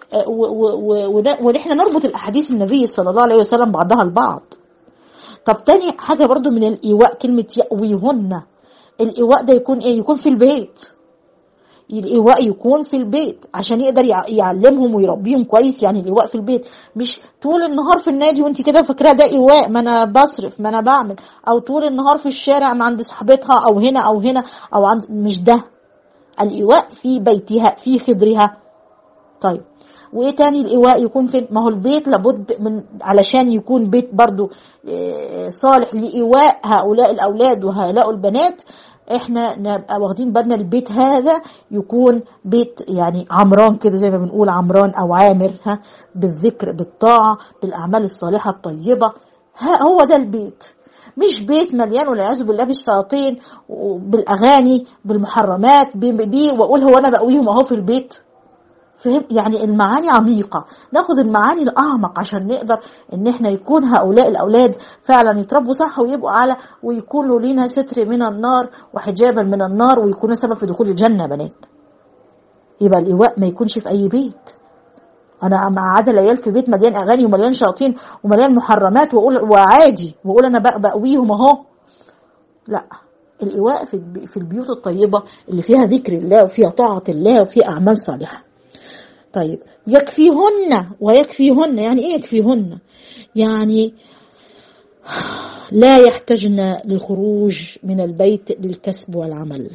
ونحن نربط الاحاديث النبي صلى الله عليه وسلم بعضها البعض طب تاني حاجه برضو من الايواء كلمه يأويهن الإيواء ده يكون إيه؟ يكون في البيت. الإيواء يكون في البيت عشان يقدر يعلمهم ويربيهم كويس يعني الإيواء في البيت مش طول النهار في النادي وانت كده فاكراه ده إيواء ما أنا بصرف ما أنا بعمل أو طول النهار في الشارع مع عند صاحبتها أو هنا أو هنا أو عند مش ده الإيواء في بيتها في خدرها طيب وايه تاني الايواء يكون فين ما هو البيت لابد من علشان يكون بيت برضو صالح لايواء هؤلاء الاولاد وهؤلاء البنات احنا نبقى واخدين بالنا البيت هذا يكون بيت يعني عمران كده زي ما بنقول عمران او عامر ها بالذكر بالطاعه بالاعمال الصالحه الطيبه ها هو ده البيت مش بيت مليان والعياذ بالله بالشياطين بالاغاني بالمحرمات بيه واقول هو انا بقويهم اهو في البيت فهم يعني المعاني عميقة ناخد المعاني الأعمق عشان نقدر إن إحنا يكون هؤلاء الأولاد فعلا يتربوا صح ويبقوا على ويكونوا لينا ستر من النار وحجابا من النار ويكونوا سبب في دخول الجنة بنات يبقى الإيواء ما يكونش في أي بيت أنا مع عادة العيال في بيت مليان أغاني ومليان شياطين ومليان محرمات وأقول وعادي وأقول أنا بقويهم أهو لا الإيواء في البيوت الطيبة اللي فيها ذكر الله وفيها طاعة الله وفيها أعمال صالحة طيب يكفيهن ويكفيهن يعني ايه يكفيهن يعني لا يحتجن للخروج من البيت للكسب والعمل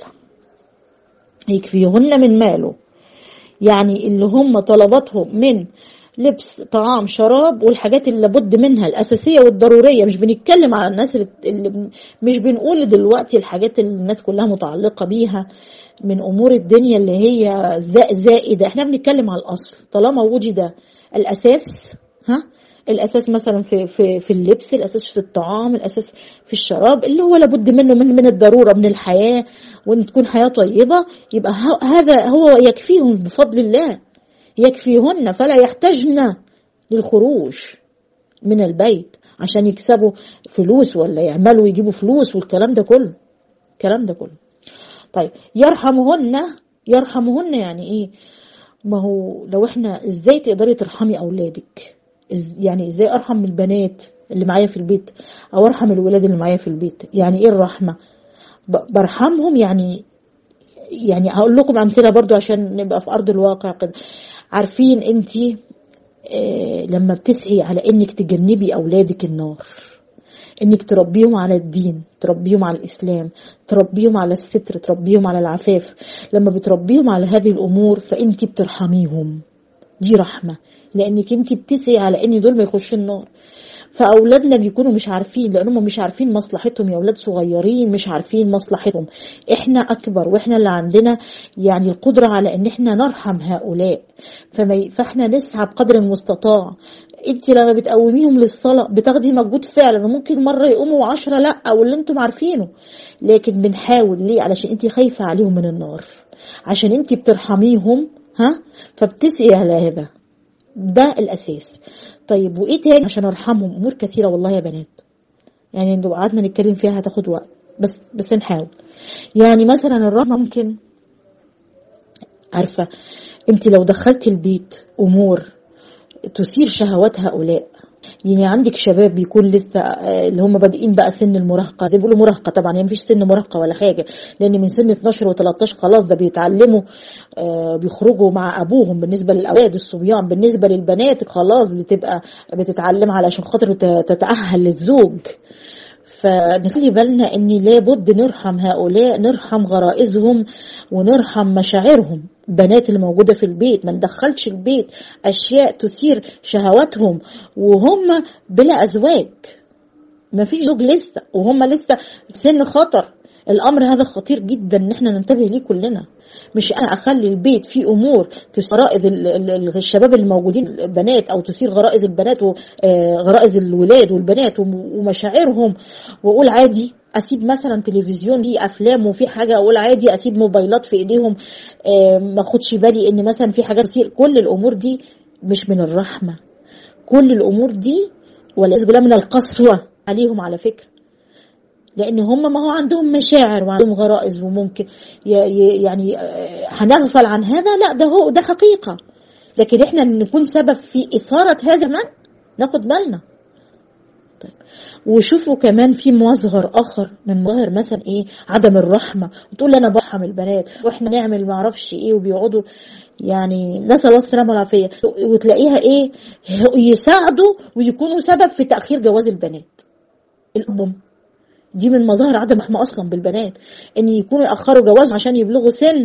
يكفيهن من ماله يعني اللي هم طلباتهم من لبس طعام شراب والحاجات اللي لابد منها الأساسية والضرورية مش بنتكلم على الناس اللي مش بنقول دلوقتي الحاجات اللي الناس كلها متعلقة بيها من أمور الدنيا اللي هي زائدة احنا بنتكلم على الأصل طالما وجد الأساس ها الاساس مثلا في في في اللبس الاساس في الطعام الاساس في الشراب اللي هو لابد منه من من الضروره من الحياه وان تكون حياه طيبه يبقى هذا هو يكفيهم بفضل الله يكفيهن فلا يحتاجن للخروج من البيت عشان يكسبوا فلوس ولا يعملوا يجيبوا فلوس والكلام ده كله الكلام ده كله طيب يرحمهن يرحمهن يعني ايه ما هو لو احنا ازاي تقدري ترحمي اولادك يعني ازاي ارحم البنات اللي معايا في البيت او ارحم الولاد اللي معايا في البيت يعني ايه الرحمه برحمهم يعني يعني هقول لكم امثله برضو عشان نبقى في ارض الواقع كده عارفين انت آه لما بتسعي على انك تجنبي اولادك النار انك تربيهم على الدين تربيهم على الاسلام تربيهم على الستر تربيهم على العفاف لما بتربيهم على هذه الامور فانت بترحميهم دي رحمه لانك انت بتسعي على ان دول ما يخشوا النار فاولادنا بيكونوا مش عارفين لانهم مش عارفين مصلحتهم يا اولاد صغيرين مش عارفين مصلحتهم احنا اكبر واحنا اللي عندنا يعني القدره على ان احنا نرحم هؤلاء فما فاحنا نسعى بقدر المستطاع انت لما بتقوميهم للصلاه بتاخدي مجهود فعلا وممكن مره يقوموا عشرة لا او اللي انتم عارفينه لكن بنحاول ليه علشان انت خايفه عليهم من النار عشان انت بترحميهم ها فبتسعي على هذا ده الاساس طيب وايه تاني عشان ارحمهم امور كثيره والله يا بنات يعني لو قعدنا نتكلم فيها هتاخد وقت بس بس نحاول يعني مثلا الرحمه ممكن عارفه انت لو دخلت البيت امور تثير شهوات هؤلاء يعني عندك شباب بيكون لسه اللي هم بادئين بقى سن المراهقه زي بيقولوا مراهقه طبعا يعني مفيش سن مراهقه ولا حاجه لان من سن 12 و13 خلاص ده بيتعلموا آه بيخرجوا مع ابوهم بالنسبه للاولاد الصبيان بالنسبه للبنات خلاص بتبقى بتتعلم علشان خاطر تتاهل للزوج فنخلي بالنا ان لابد نرحم هؤلاء نرحم غرائزهم ونرحم مشاعرهم البنات اللي موجودة في البيت ما ندخلش البيت أشياء تثير شهواتهم وهم بلا أزواج ما فيش زوج لسه وهم لسه في سن خطر الأمر هذا خطير جدا إن احنا ننتبه ليه كلنا مش انا اخلي البيت فيه امور تثير غرائز الشباب الموجودين البنات او تثير غرائز البنات وغرائز الولاد والبنات ومشاعرهم واقول عادي اسيب مثلا تلفزيون فيه افلام وفي حاجه اقول عادي اسيب موبايلات في ايديهم ما اخدش بالي ان مثلا في حاجات كتير كل الامور دي مش من الرحمه كل الامور دي والعياذ بالله من القسوه عليهم على فكره لان هم ما هو عندهم مشاعر وعندهم غرائز وممكن يعني هنغفل عن هذا لا ده هو ده حقيقه لكن احنا نكون سبب في اثاره هذا من ناخد بالنا طيب وشوفوا كمان في مظهر اخر من مظاهر مثلا ايه عدم الرحمه وتقول انا برحم البنات واحنا نعمل ما اعرفش ايه وبيقعدوا يعني نسال الله السلامه والعافيه وتلاقيها ايه يساعدوا ويكونوا سبب في تاخير جواز البنات الام دي من مظاهر عدم الرحمه اصلا بالبنات ان يكونوا ياخروا جوازهم عشان يبلغوا سن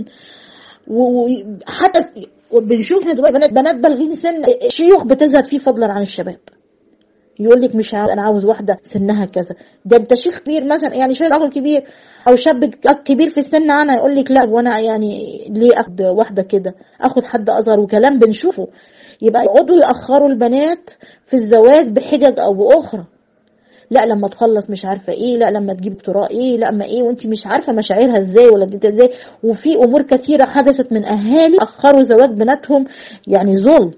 وحتى بنشوف احنا دلوقتي بنات بنات بالغين سن شيوخ بتزهد فيه فضلا عن الشباب يقول لك مش عاوز انا عاوز واحده سنها كذا ده انت شيخ كبير مثلا يعني شيخ رجل كبير او شاب كبير في السن انا يقول لك لا وانا يعني ليه اخد واحده كده اخد حد اصغر وكلام بنشوفه يبقى يقعدوا ياخروا البنات في الزواج بحجج او باخرى لا لما تخلص مش عارفه ايه لا لما تجيب دكتوراه ايه لا ما ايه وانت مش عارفه مشاعرها ازاي ولا دي ازاي وفي امور كثيره حدثت من اهالي اخروا زواج بناتهم يعني ظلم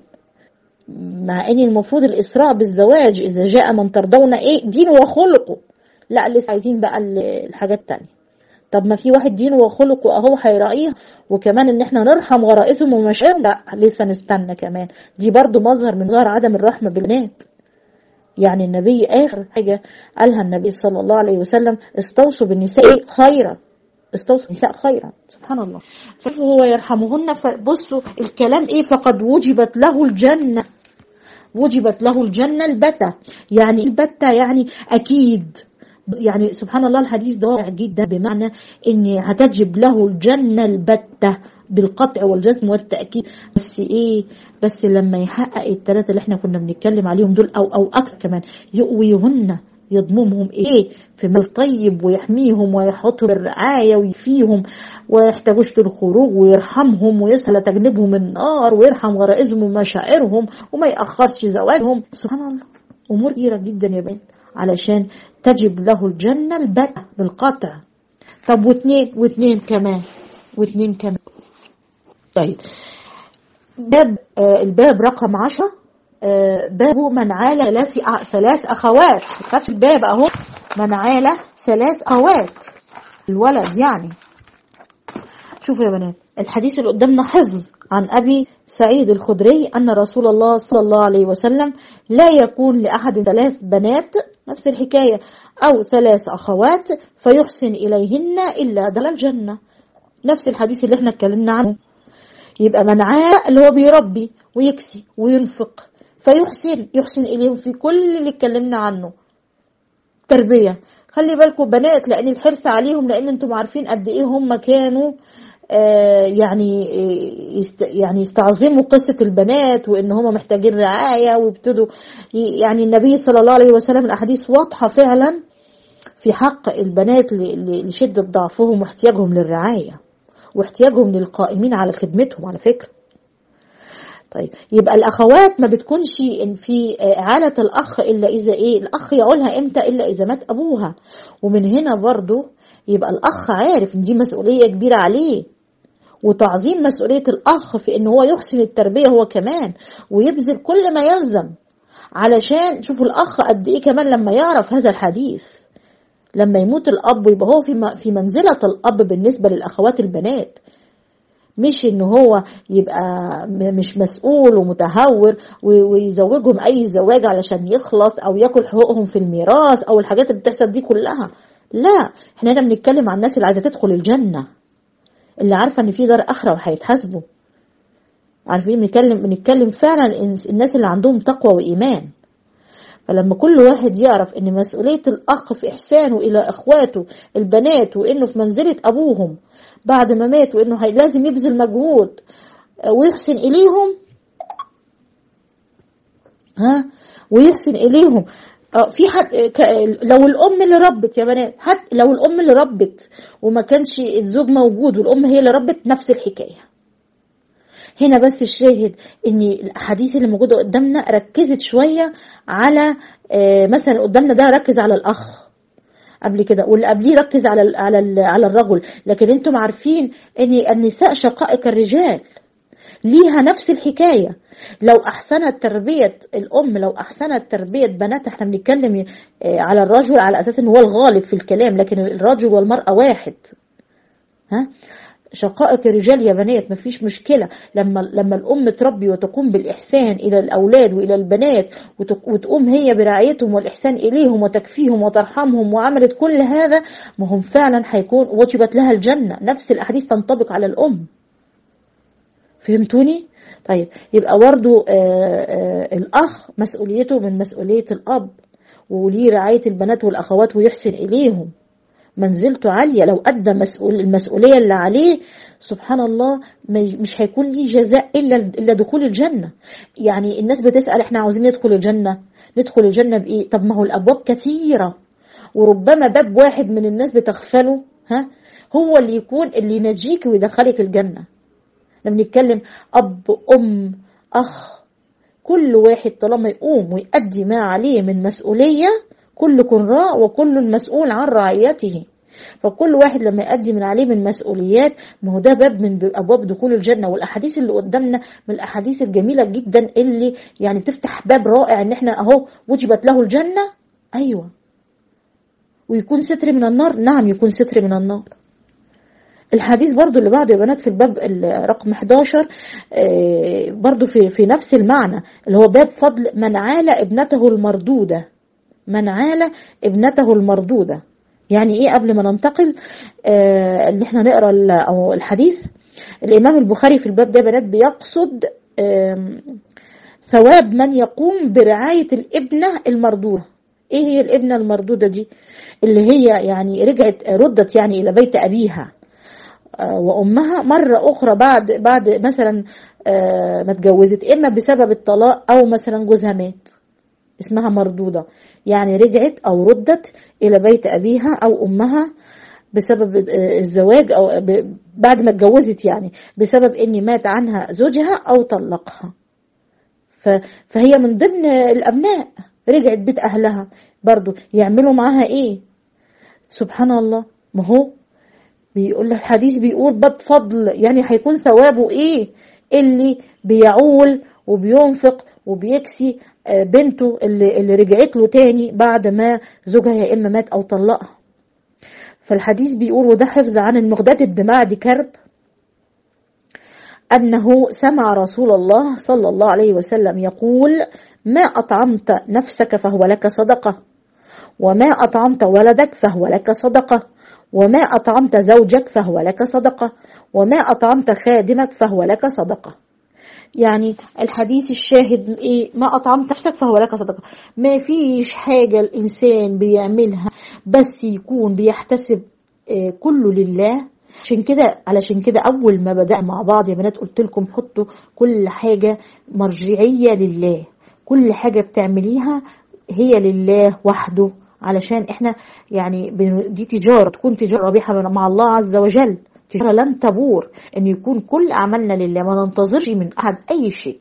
مع ان المفروض الاسراع بالزواج اذا جاء من ترضون ايه دينه وخلقه لا لسه عايزين بقى الحاجات التانية طب ما في واحد دينه وخلقه اهو هيراعيها وكمان ان احنا نرحم غرائزهم ومشاعرهم لا لسه نستنى كمان دي برضو مظهر من ظهر عدم الرحمه بالبنات يعني النبي آخر حاجة قالها النبي صلى الله عليه وسلم استوصوا بالنساء خيرا استوصوا النساء خيرا سبحان الله فهو يرحمهن فبصوا الكلام ايه فقد وجبت له الجنة وجبت له الجنة البتة يعني البتة يعني أكيد يعني سبحان الله الحديث ده واقع جدا بمعنى ان هتجب له الجنة البتة بالقطع والجزم والتأكيد بس ايه بس لما يحقق الثلاثة اللي احنا كنا بنتكلم عليهم دول او او اكثر كمان يؤويهن يضممهم ايه في مال طيب ويحميهم ويحطهم بالرعاية ويكفيهم ويحتاجوش للخروج ويرحمهم ويسهل تجنبهم النار ويرحم غرائزهم ومشاعرهم وما يأخرش زواجهم سبحان الله امور كبيرة جدا يا بنت علشان تجب له الجنة البتة بالقطع طب واثنين واثنين كمان واثنين كمان طيب باب آه الباب رقم عشرة آه باب من عال ثلاث ثلاث أخوات نفس الباب أهو من عال ثلاث أخوات الولد يعني شوفوا يا بنات الحديث اللي قدامنا حفظ عن أبي سعيد الخدري أن رسول الله صلى الله عليه وسلم لا يكون لأحد ثلاث بنات نفس الحكاية أو ثلاث أخوات فيحسن إليهن إلا دل الجنة نفس الحديث اللي احنا اتكلمنا عنه يبقى من عال اللي هو بيربي ويكسي وينفق فيحسن يحسن إليهم في كل اللي اتكلمنا عنه تربية خلي بالكم بنات لأن الحرص عليهم لأن انتم عارفين قد إيه هم كانوا آه يعني يست يعني يستعظموا قصة البنات وإن هم محتاجين رعاية وابتدوا يعني النبي صلى الله عليه وسلم الأحاديث واضحة فعلا في حق البنات لشدة ضعفهم واحتياجهم للرعاية واحتياجهم للقائمين على خدمتهم على فكرة طيب يبقى الأخوات ما بتكونش إن في إعالة الأخ إلا إذا إيه الأخ يقولها إمتى إلا إذا مات أبوها ومن هنا برضو يبقى الأخ عارف إن دي مسؤولية كبيرة عليه وتعظيم مسؤولية الأخ في إن هو يحسن التربية هو كمان ويبذل كل ما يلزم علشان شوفوا الأخ قد إيه كمان لما يعرف هذا الحديث لما يموت الأب يبقى هو في في منزلة الأب بالنسبة للأخوات البنات مش ان هو يبقى مش مسؤول ومتهور ويزوجهم اي زواج علشان يخلص او ياكل حقوقهم في الميراث او الحاجات اللي بتحصل دي كلها لا احنا هنا بنتكلم عن الناس اللي عايزه تدخل الجنه اللي عارفه ان في دار اخره وهيتحاسبوا عارفين بنتكلم بنتكلم فعلا الناس اللي عندهم تقوى وايمان فلما كل واحد يعرف ان مسؤوليه الاخ في احسانه الى اخواته البنات وانه في منزله ابوهم بعد ما مات وانه لازم يبذل مجهود ويحسن اليهم ها ويحسن اليهم في حد لو الام اللي ربت يا بنات حتى لو الام اللي ربت وما كانش الزوج موجود والام هي اللي ربت نفس الحكايه هنا بس الشاهد ان الاحاديث اللي موجوده قدامنا ركزت شويه على مثلا قدامنا ده ركز على الاخ قبل كده واللي قبليه ركز على ال على ال على الرجل لكن انتم عارفين ان النساء شقائق الرجال ليها نفس الحكايه لو احسنت تربيه الام لو احسنت تربيه بناتها احنا بنتكلم على الرجل على اساس ان هو الغالب في الكلام لكن الرجل والمراه واحد ها شقائق الرجال يا بنات مفيش مشكلة لما لما الأم تربي وتقوم بالإحسان إلى الأولاد وإلى البنات وتقوم هي برعايتهم والإحسان إليهم وتكفيهم وترحمهم وعملت كل هذا ما هم فعلا هيكون وجبت لها الجنة نفس الأحاديث تنطبق على الأم فهمتوني؟ طيب يبقى برضه الأخ مسؤوليته من مسؤولية الأب وليه رعاية البنات والأخوات ويحسن إليهم منزلته عالية لو أدى مسؤول المسؤولية اللي عليه سبحان الله مش هيكون ليه جزاء إلا إلا دخول الجنة يعني الناس بتسأل إحنا عاوزين ندخل الجنة ندخل الجنة بإيه طب ما هو الأبواب كثيرة وربما باب واحد من الناس بتغفله ها هو اللي يكون اللي ينجيك ويدخلك الجنة لما بنتكلم أب أم أخ كل واحد طالما يقوم ويؤدي ما عليه من مسؤولية كلكم راع وكل مسؤول عن رعيته فكل واحد لما يؤدي من عليه من مسؤوليات ما هو ده باب من ابواب دخول الجنه والاحاديث اللي قدامنا من الاحاديث الجميله جدا اللي يعني بتفتح باب رائع ان احنا اهو وجبت له الجنه ايوه ويكون ستر من النار نعم يكون ستر من النار الحديث برضو اللي بعده يا بنات في الباب رقم 11 برضو في في نفس المعنى اللي هو باب فضل من عال ابنته المردوده من عال ابنته المردودة يعني ايه قبل ما ننتقل آه اللي احنا نقرا ال- او الحديث الامام البخاري في الباب ده بنات بيقصد آم، ثواب من يقوم برعاية الابنة المردودة ايه هي الابنة المردودة دي اللي هي يعني رجعت ردت يعني الى بيت ابيها آه، وامها مرة اخرى بعد بعد مثلا آه، ما اتجوزت اما بسبب الطلاق او مثلا جوزها مات اسمها مردودة يعني رجعت او ردت الى بيت ابيها او امها بسبب آه، الزواج او ب- بعد ما اتجوزت يعني بسبب ان مات عنها زوجها او طلقها ف- فهي من ضمن الابناء رجعت بيت اهلها برضو يعملوا معاها ايه سبحان الله ما هو بيقول الحديث بيقول باب فضل يعني هيكون ثوابه ايه اللي بيعول وبينفق وبيكسي آه، بنته اللي, اللي رجعت له تاني بعد ما زوجها يا اما مات او طلقها فالحديث بيقول وده حفظ عن المقداد بن معدي كرب أنه سمع رسول الله صلى الله عليه وسلم يقول ما أطعمت نفسك فهو لك صدقة وما أطعمت ولدك فهو لك صدقة وما أطعمت زوجك فهو لك صدقة وما أطعمت خادمك فهو لك صدقة يعني الحديث الشاهد ايه ما اطعمت نفسك فهو لك صدقه ما فيش حاجه الانسان بيعملها بس يكون بيحتسب آه، كله لله عشان كده علشان كده اول ما بدأ مع بعض يا بنات قلت لكم حطوا كل حاجه مرجعيه لله كل حاجه بتعمليها هي لله وحده علشان احنا يعني بن- دي تجاره تكون تجاره ربيحه مع الله عز وجل تجاره لن تبور ان يكون كل اعمالنا لله ما ننتظرش من احد اي شيء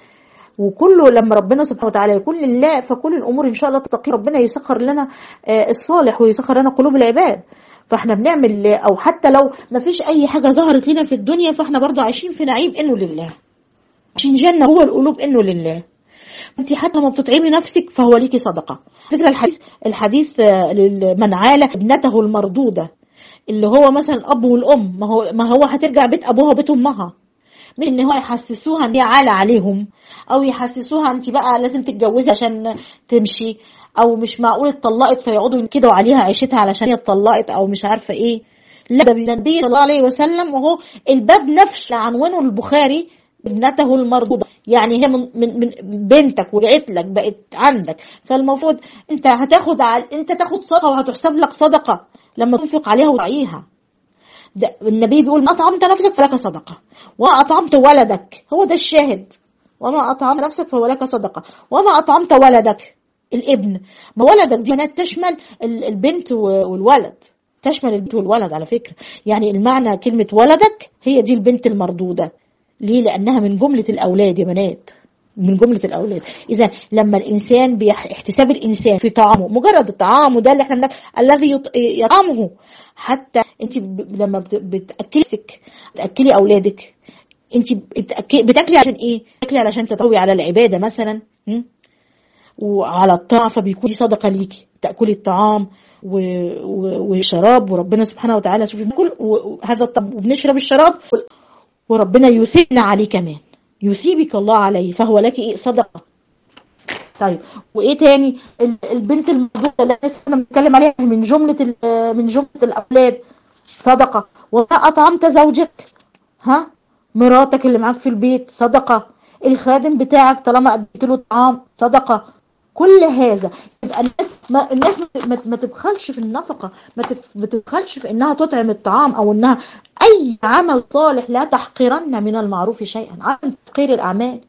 وكله لما ربنا سبحانه وتعالى يكون لله فكل الامور ان شاء الله تتقي ربنا يسخر لنا آه، الصالح ويسخر لنا قلوب العباد فاحنا بنعمل او حتى لو ما فيش اي حاجه ظهرت لنا في الدنيا فاحنا برضو عايشين في نعيم انه لله عشان جنه هو القلوب انه لله انت حتى لما بتطعمي نفسك فهو ليكي صدقه فكره الحديث الحديث آه، من عال ابنته المردوده اللي هو مثلا الاب والام ما هو ما هو هترجع بيت ابوها وبيت امها مش ان هو يحسسوها ان هي عالة عليهم او يحسسوها انت بقى لازم تتجوزي عشان تمشي او مش معقول اتطلقت فيقعدوا ينكدوا عليها عيشتها علشان هي اتطلقت او مش عارفه ايه لا ده النبي صلى الله عليه وسلم وهو الباب نفسه عنوانه البخاري ابنته المردودة يعني هي من, من, من بنتك ورجعت لك بقت عندك فالمفروض انت هتاخد على انت تاخد صدقه وهتحسب لك صدقه لما تنفق عليها وتراعيها ده النبي بيقول ما أطعمت نفسك فلك صدقة وأطعمت ولدك هو ده الشاهد وما أطعمت نفسك فهو لك صدقة وما أطعمت ولدك الابن ما ولدك دي بنات تشمل ال- البنت و- والولد تشمل البنت والولد على فكرة يعني المعنى كلمة ولدك هي دي البنت المردودة ليه لأنها من جملة الأولاد يا بنات من جملة الأولاد إذا لما الإنسان بيح... احتساب الإنسان في طعامه مجرد الطعام ده اللي احنا بنك... الذي يط... يطعمه حتى أنت ب... لما بت... بتأكلي نفسك، بتأكلي أولادك أنت بتأكلي... بتاكلي عشان إيه؟ بتاكلي علشان تطوي على العبادة مثلا م? وعلى الطاعة فبيكون دي صدقة ليكي تأكلي الطعام و... و... والشراب وربنا سبحانه وتعالى شوفي بناكل وهذا الطعام وبنشرب الشراب وربنا يثيبنا عليه كمان يثيبك الله عليه فهو لك ايه صدقه طيب وايه تاني ال- البنت الموجوده اللي لسه انا بنتكلم عليها من جمله ال- من جمله الاولاد صدقه وما اطعمت زوجك ها مراتك اللي معاك في البيت صدقه الخادم بتاعك طالما اديت له طعام صدقه كل هذا يبقى الناس ما الناس ما- ما, ما تبخلش في النفقه ما تب- ما تبخلش في انها تطعم الطعام او انها اي عمل صالح لا تحقرن من المعروف شيئا عدم تحقير الاعمال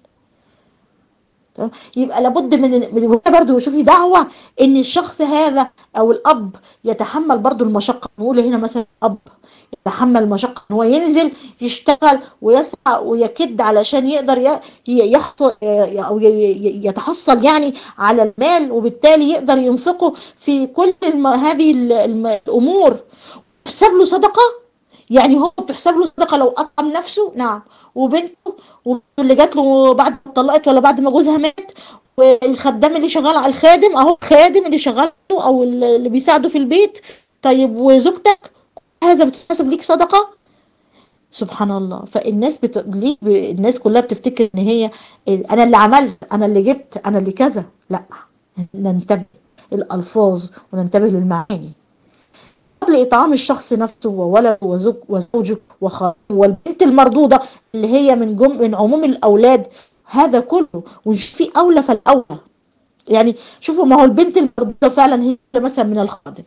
تمام؟ يبقى لابد من من- برضه شوفي دعوه ان الشخص هذا او الاب يتحمل برضه المشقه نقول هنا مثلا اب يتحمل المشقه ان هو ينزل يشتغل ويسعى ويكد علشان يقدر ي- ي- يحصل او ي- ي- يتحصل يعني على المال وبالتالي يقدر ينفقه في كل الم- هذه ال- الم- الامور تحسب له صدقه يعني هو بتحسب له صدقه لو اطعم نفسه نعم وبنته واللي جات له بعد ما اتطلقت ولا بعد ما جوزها مات والخدام اللي شغال على الخادم اهو الخادم اللي شغال له او اللي بيساعده في البيت طيب وزوجتك هذا بتحسب ليك صدقه سبحان الله فالناس بت... ليه ب... الناس كلها بتفتكر ان هي انا اللي عملت انا اللي جبت انا اللي كذا لا ننتبه الالفاظ وننتبه للمعاني فضل إطعام الشخص نفسه وولده وزوج وزوجه وخاله والبنت المردودة اللي هي من جم من عموم الأولاد هذا كله ونشوف في أولى فالأولى يعني شوفوا ما هو البنت المردودة فعلا هي مثلا من الخادم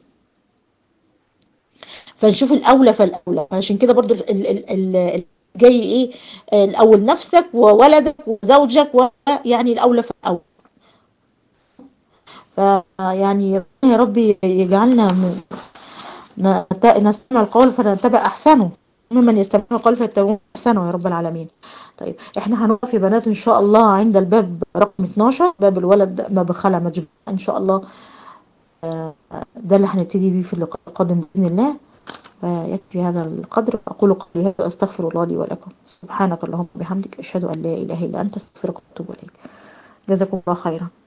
فنشوف الأولى فالأولى عشان كده برضو ال ال ال ال جاي إيه الأول نفسك وولدك وزوجك ويعني الأولى فالأولى فيعني يا رب يجعلنا من نستمع القول فنتبع أحسنه ممن يستمعون القول فيتبعون أحسنه يا رب العالمين طيب احنا هنقف يا بنات ان شاء الله عند الباب رقم 12 باب الولد باب خلع مجموع ان شاء الله ده اللي هنبتدي بيه في اللقاء القادم باذن الله يكفي هذا القدر اقول قولي هذا استغفر الله لي ولكم سبحانك اللهم وبحمدك اشهد ان لا اله الا انت استغفرك واتوب اليك جزاكم الله خيرا